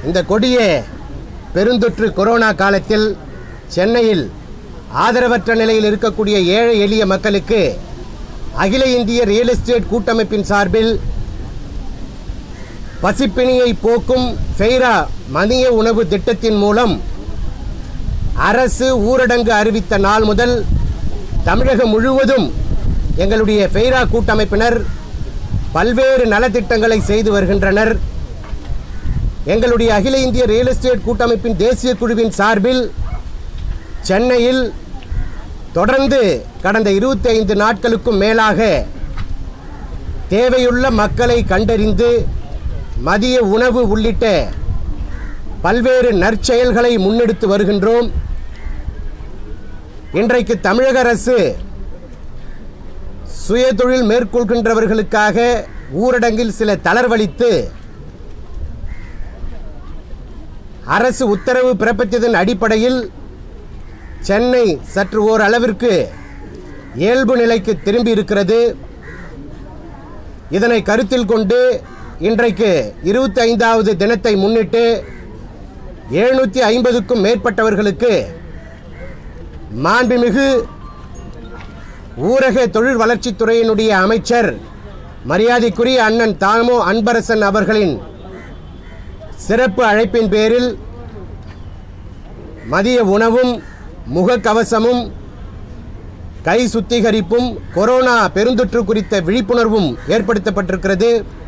இந்த கொடிய பெருந்தொற்று கொரோனா காலத்தில் சென்னையில் ஆதரவற்ற நிலையில் இருக்கக்கூடிய ஏழை எளிய மக்களுக்கு அகில இந்திய ரியல் எஸ்டேட் கூட்டமைப்பின் சார்பில் பசிப்பிணியை போக்கும் ஃபெய்ரா மதிய உணவு திட்டத்தின் மூலம் அரசு ஊரடங்கு அறிவித்த நாள் முதல் தமிழகம் முழுவதும் எங்களுடைய ஃபெய்ரா கூட்டமைப்பினர் பல்வேறு நலத்திட்டங்களை செய்து வருகின்றனர் எங்களுடைய அகில இந்திய ரியல் எஸ்டேட் கூட்டமைப்பின் தேசிய குழுவின் சார்பில் சென்னையில் தொடர்ந்து கடந்த 25 நாட்களுக்கும் மேலாக தேவையுள்ள மக்களை கண்டறிந்து மதிய உணவு உள்ளிட்ட பல்வேறு நற்செயல்களை முன்னெடுத்து வருகின்றோம் இன்றைக்கு தமிழக அரசு சுயதொழில் மேற்கொள்கின்றவர்களுக்காக ஊரடங்கில் சில தளர்வளித்து அரசு உத்தரவு பிறப்பித்ததன் அடிப்படையில் சென்னை சற்று ஓரளவிற்கு இயல்பு நிலைக்கு திரும்பி இருக்கிறது இதனை கருத்தில் கொண்டு இன்றைக்கு இருபத்தி ஐந்தாவது தினத்தை முன்னிட்டு எழுநூற்றி ஐம்பதுக்கும் மேற்பட்டவர்களுக்கு மாண்புமிகு ஊரக தொழில் வளர்ச்சித்துறையினுடைய அமைச்சர் மரியாதைக்குரிய அண்ணன் தாமோ அன்பரசன் அவர்களின் சிறப்பு அழைப்பின் பேரில் மதிய உணவும் முகக்கவசமும் கை சுத்திகரிப்பும் கொரோனா பெருந்தொற்று குறித்த விழிப்புணர்வும் ஏற்படுத்தப்பட்டிருக்கிறது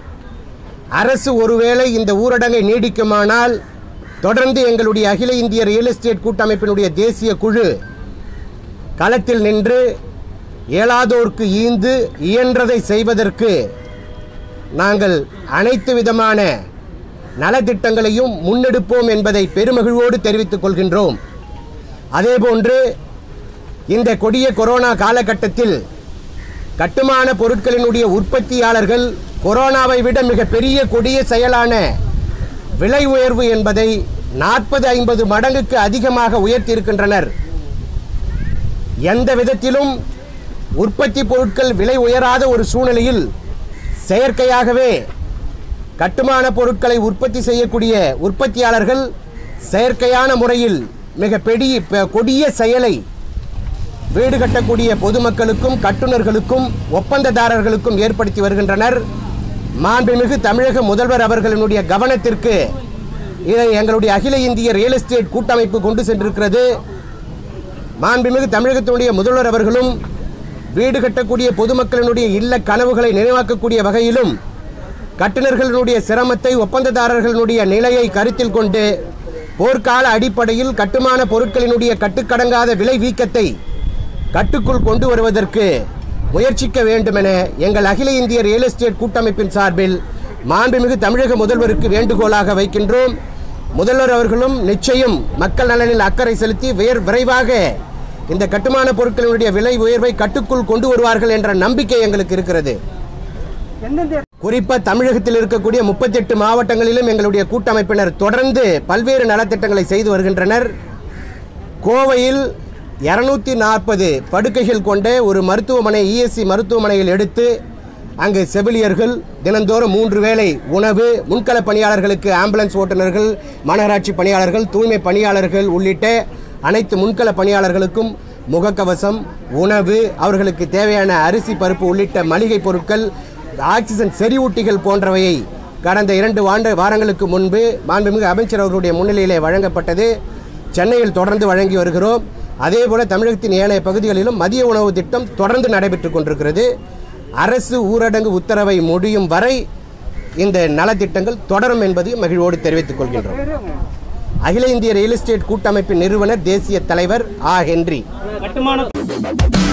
அரசு ஒருவேளை இந்த ஊரடங்கை நீடிக்குமானால் தொடர்ந்து எங்களுடைய அகில இந்திய ரியல் எஸ்டேட் கூட்டமைப்பினுடைய தேசிய குழு களத்தில் நின்று இயலாதோர்க்கு ஈந்து இயன்றதை செய்வதற்கு நாங்கள் அனைத்து விதமான நலத்திட்டங்களையும் முன்னெடுப்போம் என்பதை பெருமகிழ்வோடு தெரிவித்துக் கொள்கின்றோம் அதேபோன்று இந்த கொடிய கொரோனா காலகட்டத்தில் கட்டுமான பொருட்களினுடைய உற்பத்தியாளர்கள் கொரோனாவை விட மிக பெரிய கொடிய செயலான விலை உயர்வு என்பதை நாற்பது ஐம்பது மடங்குக்கு அதிகமாக உயர்த்தியிருக்கின்றனர் எந்த விதத்திலும் உற்பத்தி பொருட்கள் விலை உயராத ஒரு சூழ்நிலையில் செயற்கையாகவே கட்டுமான பொருட்களை உற்பத்தி செய்யக்கூடிய உற்பத்தியாளர்கள் செயற்கையான முறையில் மிக பெரிய பெ- கொடிய செயலை வீடு கட்டக்கூடிய பொதுமக்களுக்கும் கட்டுநர்களுக்கும் ஒப்பந்ததாரர்களுக்கும் ஏற்படுத்தி வருகின்றனர் மாண்புமிகு தமிழக முதல்வர் அவர்களினுடைய கவனத்திற்கு இதை எங்களுடைய அகில இந்திய ரியல் எஸ்டேட் கூட்டமைப்பு கொண்டு சென்றிருக்கிறது மாண்புமிகு தமிழகத்தினுடைய முதல்வர் அவர்களும் வீடு கட்டக்கூடிய பொதுமக்களினுடைய இல்ல கனவுகளை நினைவாக்கக்கூடிய வகையிலும் கட்டுநர்களினுடைய சிரமத்தை ஒப்பந்ததாரர்களுடைய நிலையை கருத்தில் கொண்டு போர்க்கால அடிப்படையில் கட்டுமான பொருட்களினுடைய கட்டுக்கடங்காத விலை வீக்கத்தை கட்டுக்குள் கொண்டு வருவதற்கு முயற்சிக்க வேண்டுமென எங்கள் அகில இந்திய ரியல் எஸ்டேட் கூட்டமைப்பின் சார்பில் மாண்புமிகு தமிழக முதல்வருக்கு வேண்டுகோளாக வைக்கின்றோம் முதல்வர் அவர்களும் நிச்சயம் மக்கள் நலனில் அக்கறை செலுத்தி வியர் விரைவாக இந்த கட்டுமான பொருட்களினுடைய விலை உயர்வை கட்டுக்குள் கொண்டு வருவார்கள் என்ற நம்பிக்கை எங்களுக்கு இருக்கிறது எந்தெந்த குறிப்பாக தமிழகத்தில் இருக்கக்கூடிய முப்பத்தெட்டு மாவட்டங்களிலும் எங்களுடைய கூட்டமைப்பினர் தொடர்ந்து பல்வேறு நலத்திட்டங்களை செய்து வருகின்றனர் கோவையில் இரநூத்தி நாற்பது படுக்கைகள் கொண்ட ஒரு மருத்துவமனை இஎஸ்சி மருத்துவமனையில் எடுத்து அங்கு செவிலியர்கள் தினந்தோறும் மூன்று வேளை உணவு முன்கள பணியாளர்களுக்கு ஆம்புலன்ஸ் ஓட்டுநர்கள் மாநகராட்சி பணியாளர்கள் தூய்மை பணியாளர்கள் உள்ளிட்ட அனைத்து முன்கள பணியாளர்களுக்கும் முகக்கவசம் உணவு அவர்களுக்கு தேவையான அரிசி பருப்பு உள்ளிட்ட மளிகை பொருட்கள் ஆக்சிஜன் செறிவூட்டிகள் போன்றவையை கடந்த இரண்டு ஆண்டு வாரங்களுக்கு முன்பு மாண்புமிகு அமைச்சர் அவர்களுடைய முன்னிலையிலே வழங்கப்பட்டது சென்னையில் தொடர்ந்து வழங்கி வருகிறோம் அதேபோல தமிழகத்தின் ஏனைய பகுதிகளிலும் மதிய உணவு திட்டம் தொடர்ந்து நடைபெற்றுக் கொண்டிருக்கிறது அரசு ஊரடங்கு உத்தரவை முடியும் வரை இந்த நலத்திட்டங்கள் தொடரும் என்பதை மகிழ்வோடு தெரிவித்துக் கொள்கின்றோம் அகில இந்திய ரியல் எஸ்டேட் கூட்டமைப்பின் நிறுவனர் தேசிய தலைவர் ஆ ஹென்றி கட்டுமான